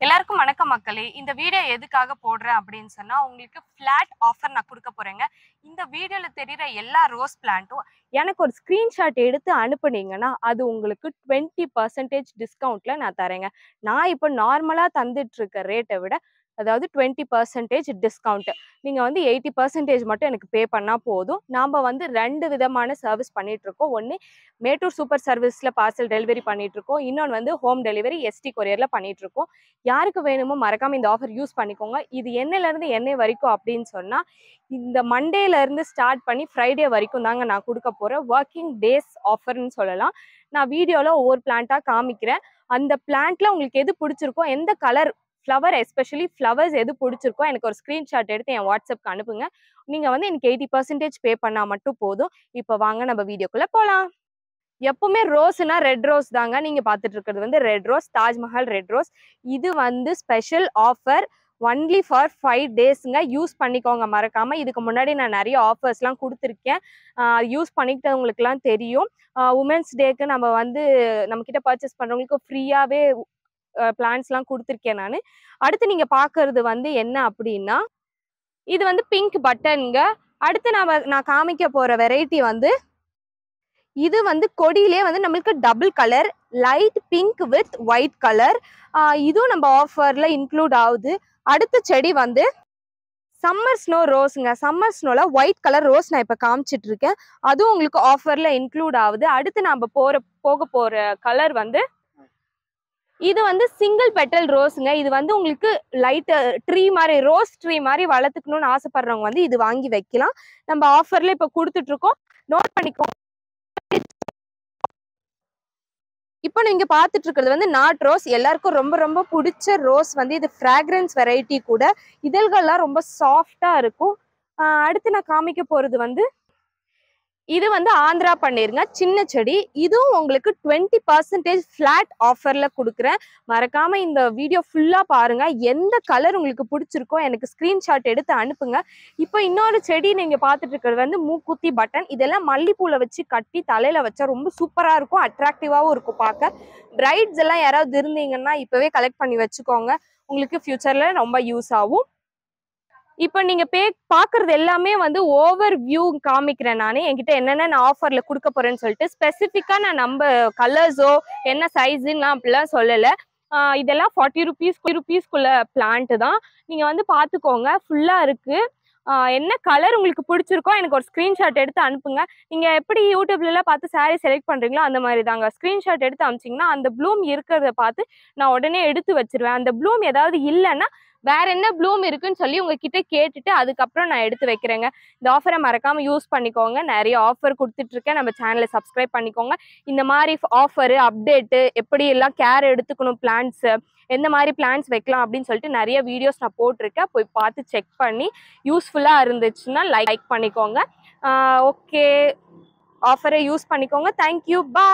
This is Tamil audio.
எல்லாருக்கும் வணக்கம் மக்களே இந்த வீடியோ எதுக்காக போடுறேன் அப்படின்னு சொன்னா உங்களுக்கு ஃபிளாட் ஆஃபர் நான் கொடுக்க போறேங்க இந்த வீடியோல தெரியுற எல்லா ரோஸ் பிளான்ட்டும் எனக்கு ஒரு ஸ்கிரீன்ஷாட் எடுத்து அனுப்புனீங்கன்னா அது உங்களுக்கு டுவெண்ட்டி பர்சன்டேஜ் டிஸ்கவுண்ட்ல நான் தரேங்க நான் இப்போ நார்மலா தந்துட்டு இருக்க ரேட்டை விட அதாவது டுவெண்ட்டி பர்சன்டேஜ் டிஸ்கவுண்ட் நீங்க வந்து எயிட்டி பர்சன்டேஜ் மட்டும் எனக்கு பே பண்ணா போதும் நாம வந்து ரெண்டு விதமான சர்வீஸ் பண்ணிட்டு இருக்கோம் ஒன்று மேட்டூர் சூப்பர் சர்வீஸ்ல பார்சல் டெலிவரி பண்ணிட்டு இருக்கோம் இன்னொன்று வந்து ஹோம் டெலிவரி எஸ்டி கொரியர்ல பண்ணிட்டு இருக்கோம் யாருக்கு வேணுமோ மறக்காம இந்த ஆஃபர் யூஸ் பண்ணிக்கோங்க இது என்னையில இருந்து என்னை வரைக்கும் அப்படின்னு சொன்னா இந்த மண்டேல இருந்து ஸ்டார்ட் பண்ணி ஃப்ரைடே வரைக்கும் தாங்க நான் கொடுக்க போறேன் ஒர்க்கிங் டேஸ் ஆஃபர்னு சொல்லலாம் நான் வீடியோல ஒவ்வொரு பிளான்ட்டா காமிக்கிறேன் அந்த பிளான்ட்ல உங்களுக்கு எது பிடிச்சிருக்கோ எந்த கலர் ஃப்ளவர் எஸ்பெஷலி ஃப்ளவர்ஸ் எது பிடிச்சிருக்கோ எனக்கு ஒரு ஸ்க்ரீன்ஷாட் எடுத்து என் வாட்ஸ்அப்க்கு அனுப்புங்க நீங்க வந்து எனக்கு எயிட்டி பர்சன்டேஜ் பே பண்ணா மட்டும் போதும் இப்போ வாங்க நம்ம வீடியோக்குள்ள போலாம் எப்பவுமே ரோஸ்னா ரெட் ரோஸ் தாங்க நீங்க பார்த்துட்டு இருக்கிறது வந்து red rose Taj Mahal red rose இது வந்து special offer only for five டேஸ்ங்க யூஸ் பண்ணிக்கோங்க மறக்காம இதுக்கு முன்னாடி நான் நிறைய ஆஃபர்ஸ்லாம் கொடுத்துருக்கேன் யூஸ் பண்ணிக்கிட்டவங்களுக்குலாம் தெரியும் உமன்ஸ் டேக்கு நம்ம வந்து நம்ம கிட்ட பர்ச்சேஸ் பண்றவங்களுக்கு ஃப்ரீயாவே பிளான்ஸ்லாம் கொடுத்துருக்கேன் நான் அடுத்து நீங்க பார்க்கறது வந்து என்ன அப்படின்னா இது வந்து பிங்க் பட்டனுங்க அடுத்து நம்ம நான் காமிக்க போற வெரைட்டி வந்து இது வந்து கொடியிலே வந்து நம்மளுக்கு double colour light pink with white colour இதுவும் நம்ம ஆஃபர்ல இன்க்ளூட் ஆகுது அடுத்த செடி வந்து சம்மர் ஸ்னோ ரோஸுங்க சம்மர் ஸ்னோல ஒயிட் கலர் ரோஸ் நான் இப்போ காமிச்சிட்டு இருக்கேன் அதுவும் உங்களுக்கு ஆஃபர்ல இன்க்ளூட் ஆகுது அடுத்து நம்ம போற போக போற கலர் வந்து இது வந்து சிங்கிள் பெட்டல் ரோஸுங்க இது வந்து உங்களுக்கு லைட் ட்ரீ மாதிரி ரோஸ் ட்ரீ மாதிரி வளர்த்துக்கணும்னு ஆசைப்படுறவங்க வந்து இது வாங்கி வைக்கலாம் நம்ம ஆஃபர்ல இப்போ கொடுத்துட்டு இருக்கோம் நோட் பண்ணிக்கோ இப்போ நீங்க பார்த்துட்டு இருக்கிறது வந்து நாட் ரோஸ் எல்லாருக்கும் ரொம்ப ரொம்ப பிடிச்ச ரோஸ் வந்து இது ஃப்ராக்ரன்ஸ் வெரைட்டி கூட இதழ்கள்லாம் ரொம்ப சாஃப்டா இருக்கும் ஆஹ் அடுத்து நான் காமிக்க போறது வந்து இது வந்து ஆந்திரா பன்னீருங்க சின்ன செடி இதுவும் உங்களுக்கு டுவெண்ட்டி பர்சன்டேஜ் ஃபிளாட் ஆஃபர்ல கொடுக்குறேன் மறக்காம இந்த வீடியோ ஃபுல்லா பாருங்க எந்த கலர் உங்களுக்கு பிடிச்சிருக்கோ எனக்கு ஸ்கிரீன்ஷாட் எடுத்து அனுப்புங்க இப்போ இன்னொரு செடி நீங்க பார்த்துட்டு இருக்கிறது வந்து மூக்குத்தி பட்டன் இதெல்லாம் மல்லிப்பூல வச்சு கட்டி தலையில வச்சா ரொம்ப சூப்பரா இருக்கும் அட்ராக்டிவாவும் இருக்கும் பார்க்க பிரைட்ஸ் எல்லாம் யாராவது இருந்தீங்கன்னா இப்பவே கலெக்ட் பண்ணி வச்சுக்கோங்க உங்களுக்கு ஃபியூச்சர்ல ரொம்ப யூஸ் ஆகும் இப்போ நீங்க பே பாக்குறது எல்லாமே வந்து ஓவர் வியூ காமிக்கிறேன் நான் என்கிட்ட என்னென்ன நான் ஆஃபர்ல கொடுக்க போறேன்னு சொல்லிட்டு ஸ்பெசிஃபிக்கா நான் நம்ம கலர்ஸோ என்ன சைஸுன்னு அப்படிலாம் சொல்லல ஆஹ் இதெல்லாம் ஃபார்ட்டி ருபீஸ் ருபீஸ்க்குள்ள பிளான்ட் தான் நீங்க வந்து பாத்துக்கோங்க ஃபுல்லா இருக்கு ஆஹ் என்ன கலர் உங்களுக்கு பிடிச்சிருக்கோ எனக்கு ஒரு ஸ்க்ரீன்ஷாட் எடுத்து அனுப்புங்க நீங்க எப்படி யூடியூப்ல எல்லாம் பார்த்து saree செலக்ட் பண்றீங்களோ அந்த மாதிரி தாங்க ஸ்க்ரீன்ஷாட் எடுத்து அனுப்பிச்சிங்கன்னா அந்த ப்ளூம் இருக்கிறத பார்த்து நான் உடனே எடுத்து வச்சிருவேன் அந்த ப்ளூம் ஏதாவது இல்லைன்னா வேற என்ன ப்ளூம் இருக்குன்னு சொல்லி உங்ககிட்ட கேட்டுட்டு அதுக்கப்புறம் நான் எடுத்து வைக்கிறேங்க இந்த ஆஃபரை மறக்காம யூஸ் பண்ணிக்கோங்க நிறைய ஆஃபர் கொடுத்துட்டு இருக்கேன் நம்ம சேனலை சப்ஸ்கிரைப் பண்ணிக்கோங்க இந்த மாதிரி ஆஃபரு அப்டேட்டு எப்படி எல்லாம் கேர் எடுத்துக்கணும் பிளான்ஸ் எந்த மாதிரி பிளான்ஸ் வைக்கலாம் அப்படின்னு சொல்லிட்டு நிறைய வீடியோஸ் நான் போட்டிருக்கேன் போய் பார்த்து செக் பண்ணி யூஸ்ஃபுல்லாக இருந்துச்சுன்னா லைக் பண்ணிக்கோங்க ஓகே ஆஃபரை யூஸ் பண்ணிக்கோங்க தேங்க்யூ பா